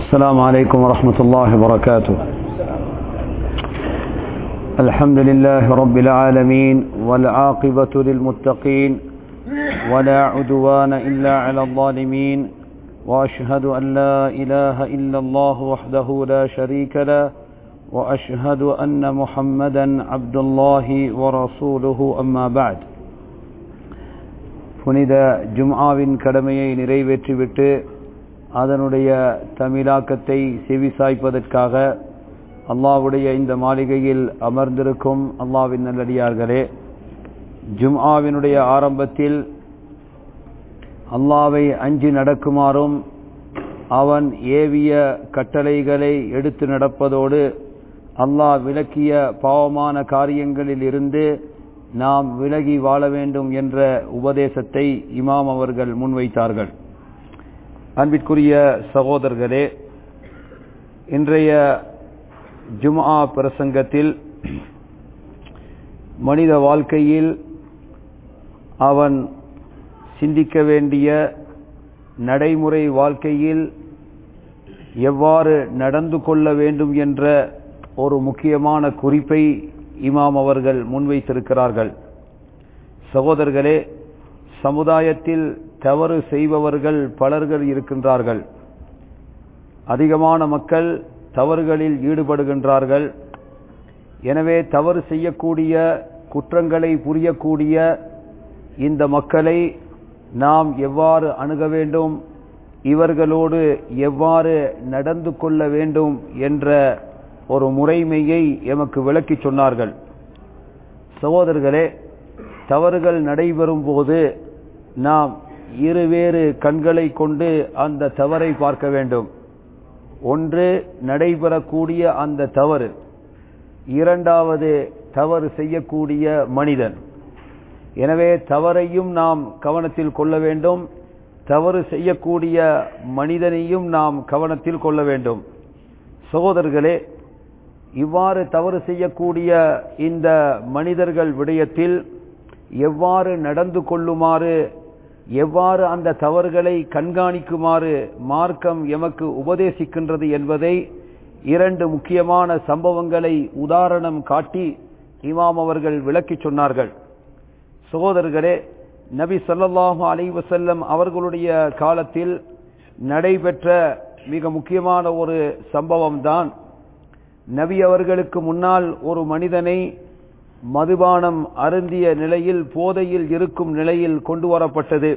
السلام عليكم ورحمة الله وبركاته الحمد لله رب العالمين والعاقبة للمتقين ولا عدوان إلا على الظالمين وأشهد أن لا إله إلا الله وحده لا شريك له وأشهد أن محمدا عبد الله ورسوله أما بعد புனித ஜும்ஆவின் கடமையை நிறைவேற்றிவிட்டு அதனுடைய தமிழாக்கத்தை செவிசாய்ப்பதற்காக அல்லாவுடைய இந்த மாளிகையில் அமர்ந்திருக்கும் அல்லாவின் நல்லடியார்களே ஜும்ஆவினுடைய ஆரம்பத்தில் அல்லாவை அஞ்சி நடக்குமாறும் அவன் ஏவிய கட்டளைகளை எடுத்து நடப்பதோடு அல்லாஹ் விளக்கிய பாவமான காரியங்களில் இருந்து நாம் விலகி வாழ வேண்டும் என்ற உபதேசத்தை இமாம் அவர்கள் முன்வைத்தார்கள் அன்பிற்குரிய சகோதரர்களே இன்றைய ஜும்ஆ பிரசங்கத்தில் மனித வாழ்க்கையில் அவன் சிந்திக்க வேண்டிய நடைமுறை வாழ்க்கையில் எவ்வாறு நடந்து கொள்ள வேண்டும் என்ற ஒரு முக்கியமான குறிப்பை இமாம் அவர்கள் முன்வைத்திருக்கிறார்கள் சகோதரர்களே சமுதாயத்தில் தவறு செய்பவர்கள் பலர்கள் இருக்கின்றார்கள் அதிகமான மக்கள் தவறுகளில் ஈடுபடுகின்றார்கள் எனவே தவறு செய்யக்கூடிய குற்றங்களை புரியக்கூடிய இந்த மக்களை நாம் எவ்வாறு அணுக வேண்டும் இவர்களோடு எவ்வாறு நடந்து கொள்ள வேண்டும் என்ற ஒரு முறைமையை எமக்கு விளக்கி சொன்னார்கள் சகோதரர்களே தவறுகள் நடைபெறும் போது நாம் இருவேறு கண்களை கொண்டு அந்த தவறை பார்க்க வேண்டும் ஒன்று நடைபெறக்கூடிய அந்த தவறு இரண்டாவது தவறு செய்யக்கூடிய மனிதன் எனவே தவறையும் நாம் கவனத்தில் கொள்ள வேண்டும் தவறு செய்யக்கூடிய மனிதனையும் நாம் கவனத்தில் கொள்ள வேண்டும் சகோதரர்களே இவ்வாறு தவறு செய்யக்கூடிய இந்த மனிதர்கள் விடயத்தில் எவ்வாறு நடந்து கொள்ளுமாறு எவ்வாறு அந்த தவறுகளை கண்காணிக்குமாறு மார்க்கம் எமக்கு உபதேசிக்கின்றது என்பதை இரண்டு முக்கியமான சம்பவங்களை உதாரணம் காட்டி இமாம் அவர்கள் விளக்கி சொன்னார்கள் சகோதரர்களே நபி சொல்லல்லாஹு அலைவசல்லம் அவர்களுடைய காலத்தில் நடைபெற்ற மிக முக்கியமான ஒரு சம்பவம் தான் நபி அவர்களுக்கு முன்னால் ஒரு மனிதனை மதுபானம் அருந்திய நிலையில் போதையில் இருக்கும் நிலையில் கொண்டு வரப்பட்டது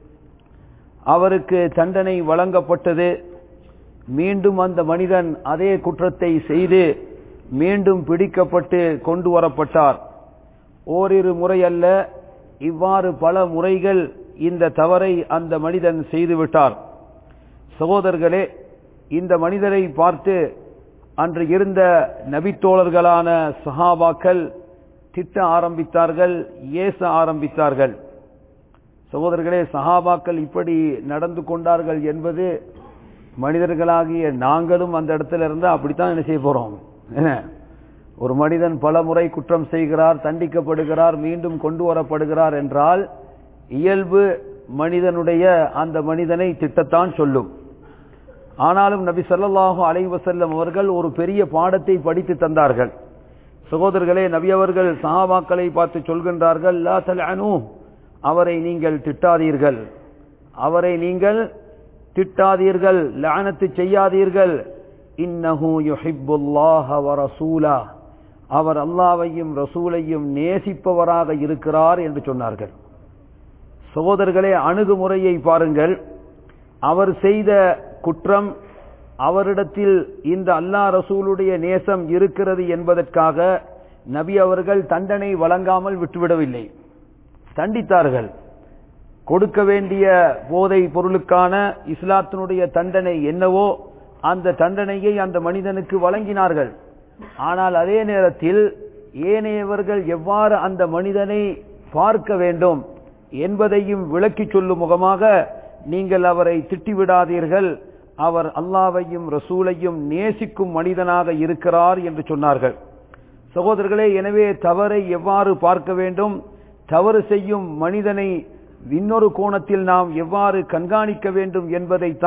அவருக்கு தண்டனை வழங்கப்பட்டது மீண்டும் அந்த மனிதன் அதே குற்றத்தை செய்து மீண்டும் பிடிக்கப்பட்டு கொண்டு வரப்பட்டார் ஓரிரு முறை அல்ல இவ்வாறு பல முறைகள் இந்த தவறை அந்த மனிதன் செய்துவிட்டார் சகோதரர்களே இந்த மனிதரை பார்த்து அன்று இருந்த நபித்தோழர்களான சஹாபாக்கள் திட்ட ஆரம்பித்தார்கள் ஏச ஆரம்பித்தார்கள் சகோதரர்களே சஹாபாக்கள் இப்படி நடந்து கொண்டார்கள் என்பது மனிதர்களாகிய நாங்களும் அந்த இடத்துல இருந்தா அப்படித்தான் என்ன செய்ய போறோம் ஒரு மனிதன் பல முறை குற்றம் செய்கிறார் தண்டிக்கப்படுகிறார் மீண்டும் கொண்டு வரப்படுகிறார் என்றால் இயல்பு மனிதனுடைய அந்த மனிதனை திட்டத்தான் சொல்லும் ஆனாலும் நபி சொல்லாஹு அலைவசல்லம் அவர்கள் ஒரு பெரிய பாடத்தை படித்து தந்தார்கள் சகோதரர்களே நபி அவர்கள் சஹாபாக்களை பார்த்து சொல்கின்றார்கள் லா தலனு அவரை நீங்கள் திட்டாதீர்கள் அவரை நீங்கள் திட்டாதீர்கள் லானத்து செய்யாதீர்கள் இன்னஹு யுஹிப்புல்லாஹ வ ரசூலா அவர் அல்லாவையும் ரசூலையும் நேசிப்பவராக இருக்கிறார் என்று சொன்னார்கள் சகோதரர்களே அணுகுமுறையை பாருங்கள் அவர் செய்த குற்றம் அவரிடத்தில் இந்த அல்லா ரசூலுடைய நேசம் இருக்கிறது என்பதற்காக நபி அவர்கள் தண்டனை வழங்காமல் விட்டுவிடவில்லை தண்டித்தார்கள் கொடுக்க வேண்டிய போதை பொருளுக்கான இஸ்லாத்தினுடைய தண்டனை என்னவோ அந்த தண்டனையை அந்த மனிதனுக்கு வழங்கினார்கள் ஆனால் அதே நேரத்தில் ஏனையவர்கள் எவ்வாறு அந்த மனிதனை பார்க்க வேண்டும் என்பதையும் விளக்கி சொல்லும் முகமாக நீங்கள் அவரை திட்டிவிடாதீர்கள் அவர் அல்லாவையும் ரசூலையும் நேசிக்கும் மனிதனாக இருக்கிறார் என்று சொன்னார்கள் சகோதரர்களே எனவே தவறை எவ்வாறு பார்க்க வேண்டும் தவறு செய்யும் மனிதனை இன்னொரு கோணத்தில் நாம் எவ்வாறு கண்காணிக்க வேண்டும் என்பதைத்தான்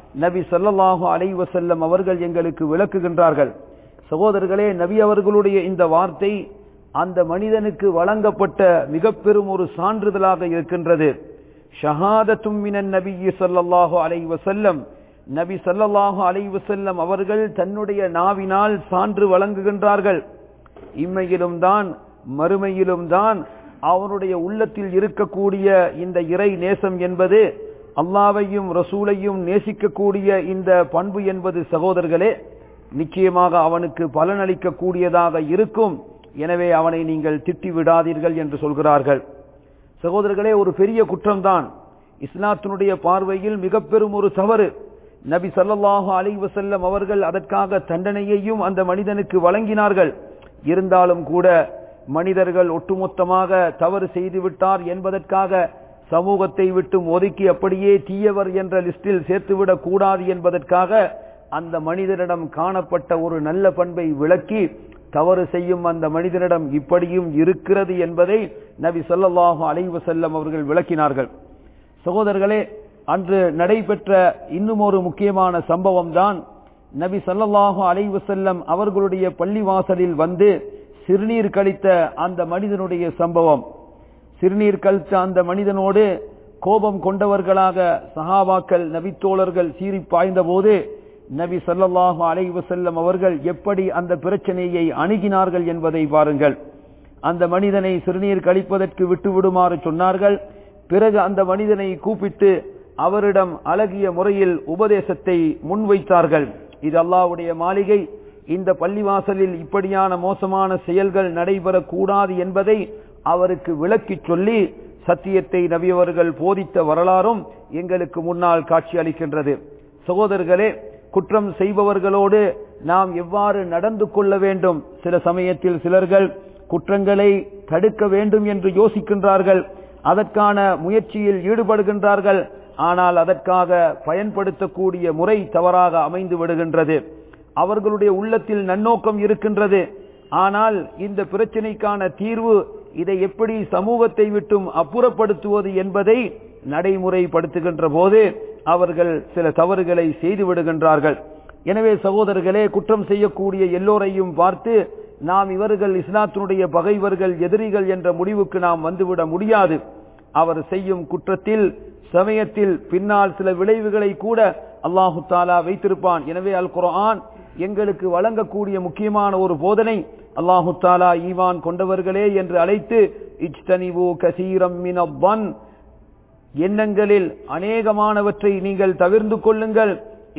நபி ஸல்லல்லாஹு அலைஹி வஸல்லம் அவர்கள் எங்களுக்கு விளக்குகின்றார்கள் சகோதரர்களே நபி அவர்களுடைய இந்த வார்த்தை அந்த மனிதனுக்கு வழங்கப்பட்ட மிக பெரும் ஒரு சான்றிதழாக இருக்கின்றது ஷஹாதத்தும் மினன் நபி ஸல்லல்லாஹு அலைஹி வஸல்லம் நபி ஸல்லல்லாஹு அலைஹி வஸல்லம் அவர்கள் தன்னுடைய நாவினால் சான்று வழங்குகின்றார்கள் இம்மையிலும் தான் மறுமையிலும் தான் அவனுடைய உள்ளத்தில் இருக்கக்கூடிய இந்த இறை நேசம் என்பது அல்லாவையும் ரசூலையும் நேசிக்கக்கூடிய இந்த பண்பு என்பது சகோதரர்களே நிச்சயமாக அவனுக்கு பலனளிக்க கூடியதாக இருக்கும் எனவே அவனை நீங்கள் திட்டி விடாதீர்கள் என்று சொல்கிறார்கள் சகோதரர்களே ஒரு பெரிய குற்றம்தான் இஸ்லாத்தினுடைய பார்வையில் மிக பெரும் ஒரு தவறு நபி ஸல்லல்லாஹு அலைஹி வஸல்லம் அவர்கள் அதற்காக தண்டனையையும் அந்த மனிதனுக்கு வழங்கினார்கள் இருந்தாலும் கூட மனிதர்கள் ஒட்டுமொத்தமாக தவறு செய்துவிட்டார் என்பதற்காக சமூகத்தை விட்டு ஒதுக்கி அப்படியே தீயவர் என்ற லிஸ்டில் சேர்த்துவிடக் கூடாது என்பதற்காக அந்த மனிதனிடம் காணப்பட்ட ஒரு நல்ல பண்பை விளக்கி தவறு செய்யும் அந்த மனிதனிடம் இப்படியும் இருக்கிறது என்பதை நபி ஸல்லல்லாஹு அலைஹி வஸல்லம் அவர்கள் விளக்கினார்கள் சகோதரர்களே அன்று நடைபெற்ற இன்னும் ஒரு முக்கியமான சம்பவம் தான் நபி ஸல்லல்லாஹு அலைஹி வஸல்லம் அவர்களுடைய பள்ளிவாசலில் வந்து சிறுநீர் கழித்த அந்த மனிதனுடைய சம்பவம் சிறுநீர் கழித்த அந்த மனிதனோடு கோபம் கொண்டவர்களாக சஹாபாக்கள் நபித்தோழர்கள் சீறி பாய்ந்த போது நபி ஸல்லல்லாஹு அலைஹி வஸல்லம் அவர்கள் எப்படி அந்த பிரச்சனையை அணுகினார்கள் என்பதை பாருங்கள் அந்த மனிதனை சிறுநீர் கழிப்பதற்கு விட்டு விடுமாறு சொன்னார்கள் பிறகு அந்த மனிதனை கூப்பிட்டு அவரிடம் அழகிய முறையில் உபதேசத்தை முன்வைத்தார்கள் இது அல்லாஹ்வுடைய மாளிகை இந்த பள்ளிவாசலில் இப்படியான மோசமான செயல்கள் நடைபெறக்கூடாது என்பதை அவருக்கு விளக்கிச் சொல்லி சத்தியத்தை நபியவர்கள் போதித்த வரலாறும் எங்களுக்கு முன்னால் காட்சி அளிக்கின்றது சகோதரர்களே குற்றம் செய்பவர்களோடு நாம் எவ்வாறு நடந்து கொள்ள வேண்டும் சில சமயத்தில் சிலர்கள் குற்றங்களை தடுக்க வேண்டும் என்று யோசிக்கின்றார்கள் அதற்கான முயற்சியில் ஈடுபடுகின்றார்கள் ஆனால் அதற்காக பயன்படுத்தக்கூடிய முறை தவறாக அமைந்து விடுகின்றது அவர்களுடைய உள்ளத்தில் நன்னோக்கம் இருக்கின்றது ஆனால் இந்த பிரச்சனைக்கான தீர்வு இதை எப்படி சமூகத்தை விட்டும் அப்புறப்படுத்துவது என்பதை நடைமுறைப்படுத்துகின்ற போது அவர்கள் சில தவறுகளை செய்து விடுகின்றார்கள் எனவே சகோதரர்களே குற்றம் செய்யக்கூடிய எல்லோரையும் பார்த்து நாம் இவர்கள் இஸ்லாத்தினுடைய பகைவர்கள் எதிரிகள் என்ற முடிவுக்கு நாம் வந்துவிட முடியாது அவர் செய்யும் குற்றத்தில் சமயத்தில் பின்னால் சில விளைவுகளை கூட அல்லாஹு தாலா வைத்திருப்பான் எனவே அல் குர்ஆன் எங்களுக்கு வழங்கக்கூடிய முக்கியமான ஒரு போதனை அல்லாஹு தாலா ஈவான் கொண்டவர்களே என்று அழைத்து இஜ்தனிவு கசீரம் மினவன் எண்ணங்களில் அநேகமானவற்றை நீங்கள் தவிர்ந்து கொள்ளுங்கள்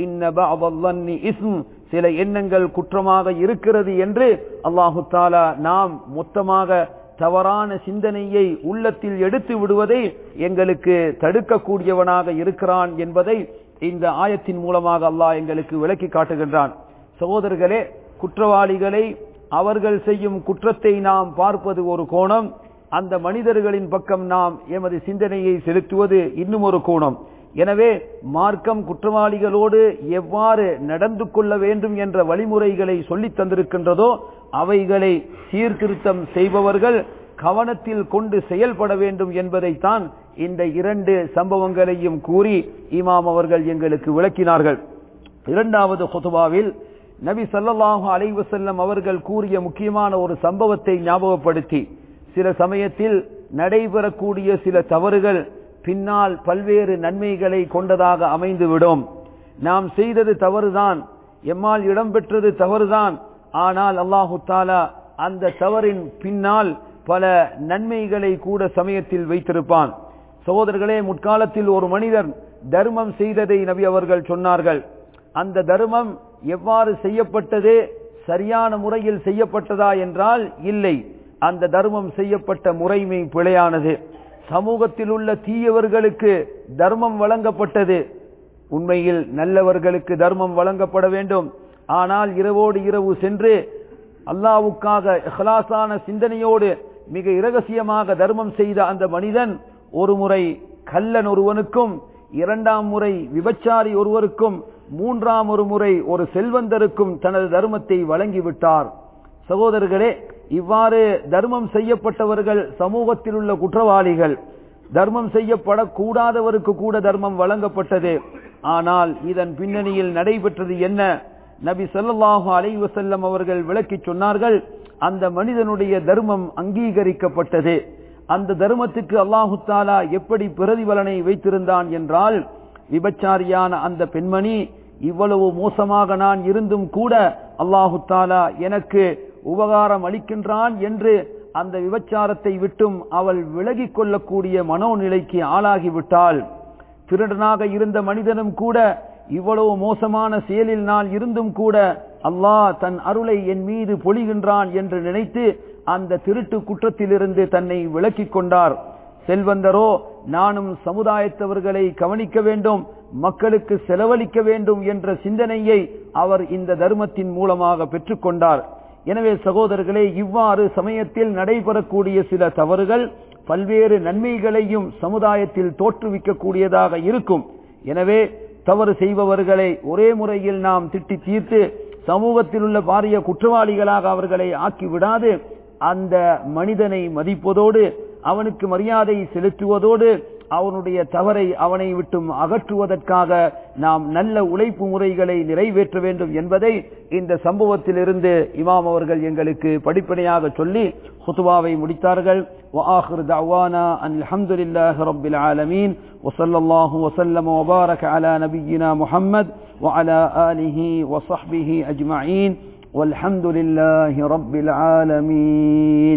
இஸ்ம் சில எண்ணங்கள் குற்றமாக இருக்கிறது என்று அல்லாஹு தாலா நாம் மொத்தமாக தவறான சிந்தனையை உள்ளத்தில் எடுத்து விடுவதை எங்களுக்கு தடுக்கக்கூடியவனாக இருக்கிறான் என்பதை இந்த ஆயத்தின் மூலமாக அல்லாஹ் எங்களுக்கு விளக்கி காட்டுகின்றான் சகோதரர்களே குற்றவாளிகளை அவர்கள் செய்யும் குற்றத்தை நாம் பார்ப்பது ஒரு கோணம் அந்த மனிதர்களின் பக்கம் நாம் எமது சிந்தனையை செலுத்துவது இன்னும் ஒரு கோணம் எனவே மார்க்கம் குற்றவாளிகளோடு எவ்வாறு நடந்து கொள்ள வேண்டும் என்ற வழிமுறைகளை சொல்லித் தந்திருக்கின்றதோ அவைகளை சீர்திருத்தம் செய்பவர்கள் கவனத்தில் கொண்டு செயல்பட வேண்டும் என்பதைத்தான் இந்த இரண்டு சம்பவங்களையும் கூறி இமாம் அவர்கள் எங்களுக்கு விளக்கினார்கள் இரண்டாவது குதுபாவில் நபி சல்லல்லாஹு அலைவசல்லம் அவர்கள் கூறிய முக்கியமான ஒரு சம்பவத்தை ஞாபகப்படுத்தி சில சமயத்தில் நடைபெறக்கூடிய சில தவறுகள் பின்னால் பல்வேறு நன்மைகளை கொண்டதாக அமைந்துவிடும் நாம் செய்தது தவறுதான் எம்மால் இடம்பெற்றது தவறுதான் ஆனால் அல்லாஹு தாலா அந்த தவறின் பின்னால் பல நன்மைகளை கூட சமயத்தில் வைத்திருப்பான் சகோதரர்களே முற்காலத்தில் ஒரு மனிதர் தர்மம் செய்ததை நபி அவர்கள் சொன்னார்கள் அந்த தர்மம் எவ்வாறு செய்யப்பட்டது சரியான முறையில் செய்யப்பட்டதா என்றால் இல்லை அந்த தர்மம் செய்யப்பட்ட முறைமை பிழையானது சமூகத்தில் உள்ள தீயவர்களுக்கு தர்மம் வழங்கப்பட்டது உண்மையில் நல்லவர்களுக்கு தர்மம் வழங்கப்பட வேண்டும் ஆனால் இரவோடு இரவு சென்று அல்லாவுக்காக இஹ்லாசான சிந்தனையோடு மிக இரகசியமாக தர்மம் செய்த அந்த மனிதன் ஒரு முறை கல்லன் ஒருவனுக்கும் இரண்டாம் முறை விபச்சாரி ஒருவருக்கும் மூன்றாம் ஒரு முறை ஒரு செல்வந்தருக்கும் தனது தர்மத்தை வழங்கிவிட்டார் சகோதரர்களே இவ்வாறு தர்மம் செய்யப்பட்டவர்கள் சமூகத்தில் உள்ள குற்றவாளிகள் தர்மம் செய்யப்படக்கூடாதவருக்கு கூட தர்மம் வழங்கப்பட்டது ஆனால் இதன் பின்னணியில் நடைபெற்றது என்ன நபி ஸல்லல்லாஹு அலைஹி வஸல்லம் அவர்கள் விளக்கிச் சொன்னார்கள் அந்த மனிதனுடைய தர்மம் அங்கீகரிக்கப்பட்டது அந்த தர்மத்துக்கு அல்லாஹு தாலா எப்படி பிரதிபலனை வைத்திருந்தான் என்றால் விபச்சாரியான அந்த பெண்மணி இவ்வளவு மோசமாக நான் இருந்தும் கூட அல்லாஹு தாலா எனக்கு உபகாரம் அளிக்கின்றான் என்று அந்த விபச்சாரத்தை விட்டும் அவள் விலகிக் கொள்ளக்கூடிய மனோநிலைக்கு ஆளாகிவிட்டாள் திருடனாக இருந்த மனிதனும் கூட இவ்வளவு மோசமான செயலில் நான் இருந்தும் கூட அல்லாஹ் தன் அருளை என் மீது பொழிகின்றான் என்று நினைத்து அந்த திருட்டு குற்றத்திலிருந்து தன்னை விலக்கிக் கொண்டார் செல்வந்தரோ நானும் சமுதாயத்தவர்களை கவனிக்க வேண்டும் மக்களுக்கு செலவழிக்க வேண்டும் என்ற சிந்தனையை அவர் இந்த தர்மத்தின் மூலமாக பெற்றுக்கொண்டார் எனவே சகோதரர்களே இவ்வாறு சமயத்தில் நடைபெறக்கூடிய சில தவறுகள் பல்வேறு நன்மைகளையும் சமுதாயத்தில் தோற்றுவிக்கக்கூடியதாக இருக்கும் எனவே தவறு செய்பவர்களை ஒரே முறையில் நாம் திட்டி தீர்த்து சமூகத்தில் உள்ள பாரிய குற்றவாளிகளாக அவர்களை ஆக்கிவிடாது அந்த மனிதனை மதிப்பதோடு அவனுக்கு மரியாதை செலுத்துவதோடு அவனுடைய தவறை அவனை விட்டும் அகற்றுவதற்காக நாம் நல்ல உழைப்பு முறைகளை நிறைவேற்ற வேண்டும் என்பதை இந்த சம்பவத்திலிருந்து இமாம் அவர்கள் எங்களுக்கு படிப்பனையாக சொல்லி ஹுத்துபாவை முடித்தார்கள் وآخر دعوانا أن الحمد لله رب العالمين وصلى الله وسلم وبارك على نبينا محمد وعلى آله وصحبه أجمعين والحمد لله رب العالمين